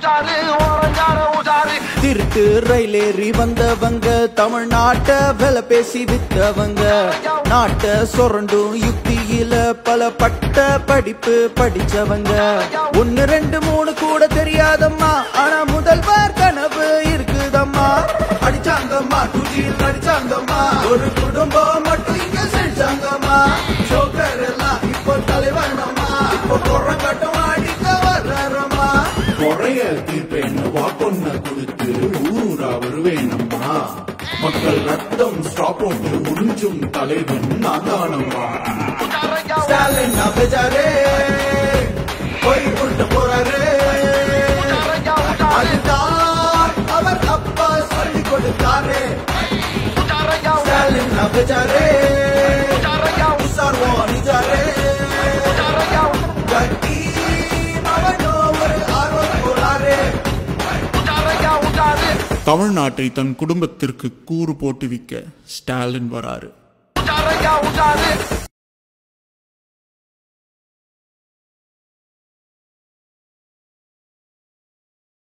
உஷாரு ஓரஞ்சார உஷாரு திருட்டு ரயிலேறி வந்தவங்க தமிழ்நாட்ட வில பேசி வித்தவங்க நாட்ட சொரண்டும் யுக்தியில பல பட்ட படிப்பு படிச்சவங்க ஒன்னு ரெண்டு மூணு கூட தெரியாதம்மா ஆனா முதல்வர் கனவு இருக்குதம்மா அடிச்சாங்கம்மா துஜியில் நடிச்சாங்கம்மா ஒரு குடும்பம் மட்டும் இங்க செஞ்சாங்கம்மா ஜோக்கர் எல்லாம் இப்போ தலைவனம்மா இப்போ குரங்கட்டும் அடிக்க வர்றம்மா குறைய தீர்ப்பேன்னு வாக்கொன்ன கொடுத்து ஊரூரா வருவேனம்மா மக்கள் ரத்தம் ஸ்டாப் போட்டு உறிஞ்சும் தலைவன் நான் தானம்மா ஸ்டாலின் அபஜாரே போய் கொண்டு போறாரு அதுதான் அவர் அப்பா சொல்லி கொடுத்தாரு ஸ்டாலின் அபஜாரே உசார்வோம் நிஜாரே கட்டி அவனோ ஒரு ஆர்வம் போறாரு தமிழ்நாட்டை தன் குடும்பத்திற்கு கூறு போட்டு விக்க ஸ்டாலின் வராரு உஷாரையா உஷாரு